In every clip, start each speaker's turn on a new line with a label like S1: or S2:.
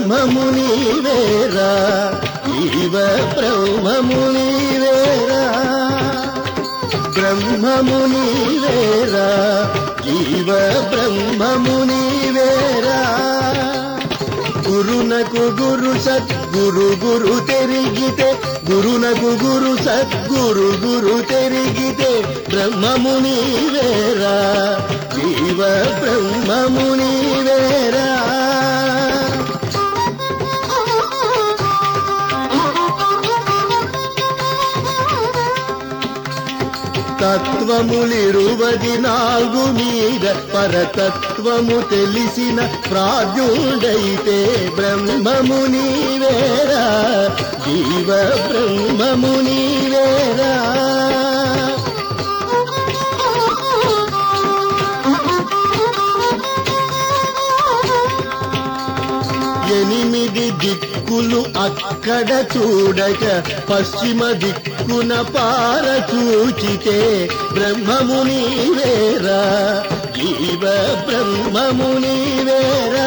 S1: బ్రహ్మము నీవేరా జీవ బ్రహ్మము నీవేరా బ్రహ్మము నీవేరా జీవ బ్రహ్మము నీవేరా గురునకు గురు సద్గురు గురు తెరిగితే గురునకు గురు సద్గురు గురు తెరిగితే బ్రహ్మము నీవేరా జీవ బ్రహ్మము నీవేరా తత్వములిరువది నాలుగు మీద పరతత్వము తెలిసిన ప్రాజ్ఞుడైతే బ్రహ్మము నీవేరా జీవ బ్రహ్మము నీవేరా ఎనిమిది దిక్కులు అక్కడ చూడక పశ్చిమ దిక్కున పార చూచితే బ్రహ్మము నీవేరా జీవ బ్రహ్మము నీవేరా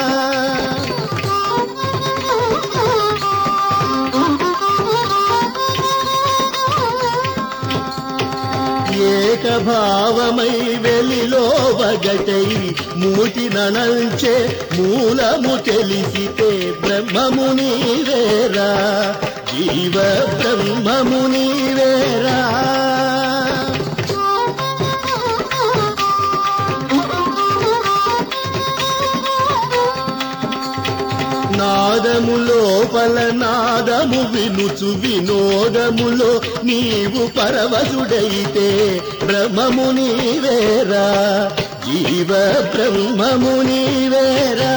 S1: ఏకభావమై వెలిలో వగటై మూటి ననంచే మూలము తెలిసితే బ్రహ్మము నీవేరా జీవ బ్రహ్మము నీవేరా నాదము లోపల నాదము వినుచు వినోదములో నీవు పరవశుడైతే బ్రహ్మము నీవేరా జీవ బ్రహ్మము నీవేరా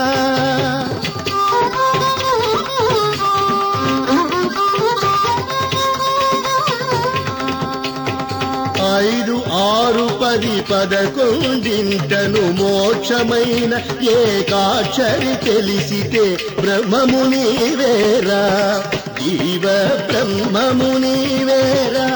S1: ఐదు ఆరు పది పదకొండింటను మోక్షమైన ఏకాక్షరి తెలిసితే బ్రహ్మము నీవేరా జీవ బ్రహ్మము నీవేరా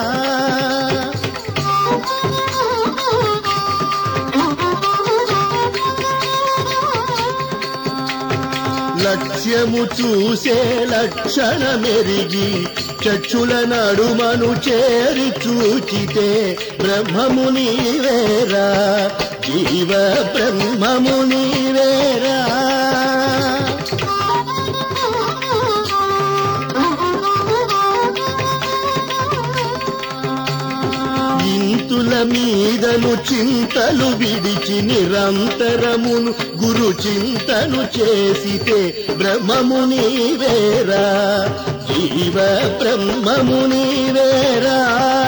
S1: లక్ష్యము చూసే లక్షణ మెరిగి చక్షుల నడుమను చేరి చూచితే బ్రహ్మము నీవేరా జీవ బ్రహ్మము నీవేరా ఇంతుల మీదను చింతలు విడిచి నిరంతరమును గురు చింతను చేసితే బ్రహ్మము నీవేరా జీవ బ్రహ్మము నీవేరా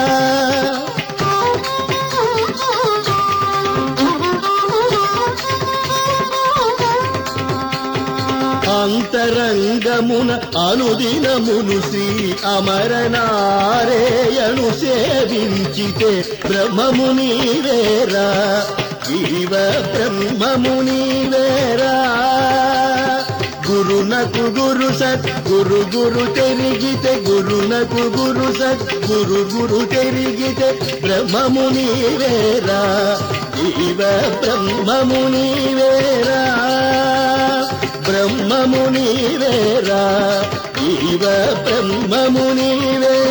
S1: అంతరంగమున అనుదినమును శ్రీ అమరనారేయను సేవించితే బ్రహ్మము నీవేరా జీవ బ్రహ్మము నీవేరా గురునకు గురు సత్ గురు గురు తెరిగితే గురునకు గురు సత్ గురు గురు తెరిగితే బ్రహ్మము నీవేరా జీవ బ్రహ్మము నీవేరా బ్రహ్మము నీవేరా జీవ బ్రహ్మము నీవేరా